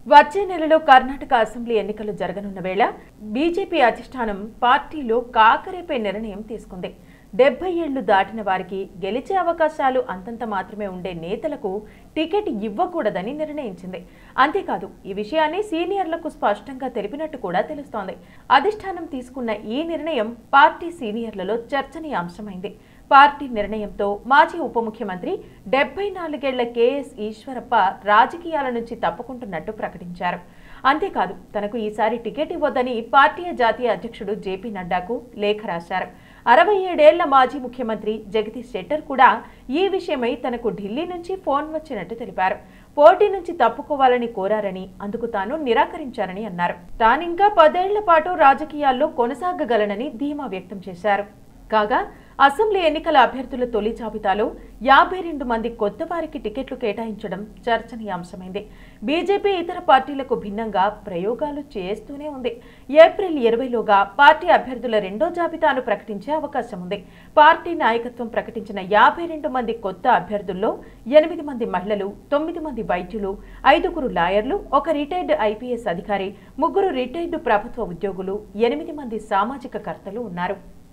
వచ్చే నెలలో కర్ణాటక అసెంబ్లీ ఎన్నికలు జరగనున్న వేళ బీజేపీ అధిష్టానం పార్టీలో కాకరేపై నిర్ణయం తీసుకుంది డెబ్బై ఏళ్లు దాటిన వారికి గెలిచే అవకాశాలు అంతంత మాత్రమే ఉండే నేతలకు టికెట్ ఇవ్వకూడదని నిర్ణయించింది అంతేకాదు ఈ విషయాన్ని సీనియర్లకు స్పష్టంగా తెలిపినట్టు కూడా తెలుస్తోంది అధిష్టానం తీసుకున్న ఈ నిర్ణయం పార్టీ సీనియర్లలో చర్చనీయాంశమైంది పార్టీ నిర్ణయంతో మాజీ ఉప ముఖ్యమంత్రి డెబ్బై నాలుగేళ్ల కేఎస్ ఈశ్వరప్ప రాజకీయాల నుంచి తప్పుకుంటున్నట్టు ప్రకటించారు అంతేకాదు తనకు ఈసారి టికెట్ ఇవ్వొద్దని పార్టీ జాతీయ అధ్యక్షుడు జేపీ నడ్డాకు లేఖ రాశారు అరవై ఏడేళ్ల మాజీ ముఖ్యమంత్రి జగదీష్ శెట్టర్ కూడా ఈ విషయమై తనకు ఢిల్లీ నుంచి ఫోన్ వచ్చినట్టు తెలిపారు పోటీ నుంచి తప్పుకోవాలని కోరారని అందుకు తాను నిరాకరించారని అన్నారు తానింకా పదేళ్ల పాటు రాజకీయాల్లో కొనసాగగలనని ధీమా వ్యక్తం చేశారు కాగా అసెంబ్లీ ఎన్నికల అభ్యర్థుల తొలి జాబితాలో యాభై రెండు మంది కొత్త వారికి టికెట్లు కేటాయించడం చర్చనీయాంశమైంది బీజేపీ ఇతర పార్టీలకు భిన్నంగా ప్రయోగాలు చేస్తూనే ఉంది ఏప్రిల్ ఇరవైలోగా పార్టీ అభ్యర్థుల రెండో జాబితాను ప్రకటించే అవకాశం ఉంది పార్టీ నాయకత్వం ప్రకటించిన యాభై రెండు మంది కొత్త అభ్యర్థుల్లో ఎనిమిది మంది మహిళలు తొమ్మిది మంది వైద్యులు ఐదుగురు లాయర్లు ఒక రిటైర్డ్ ఐపీఎస్ అధికారి ముగ్గురు రిటైర్డ్ ప్రభుత్వ ఉద్యోగులు ఎనిమిది మంది సామాజిక కర్తలు ఉన్నారు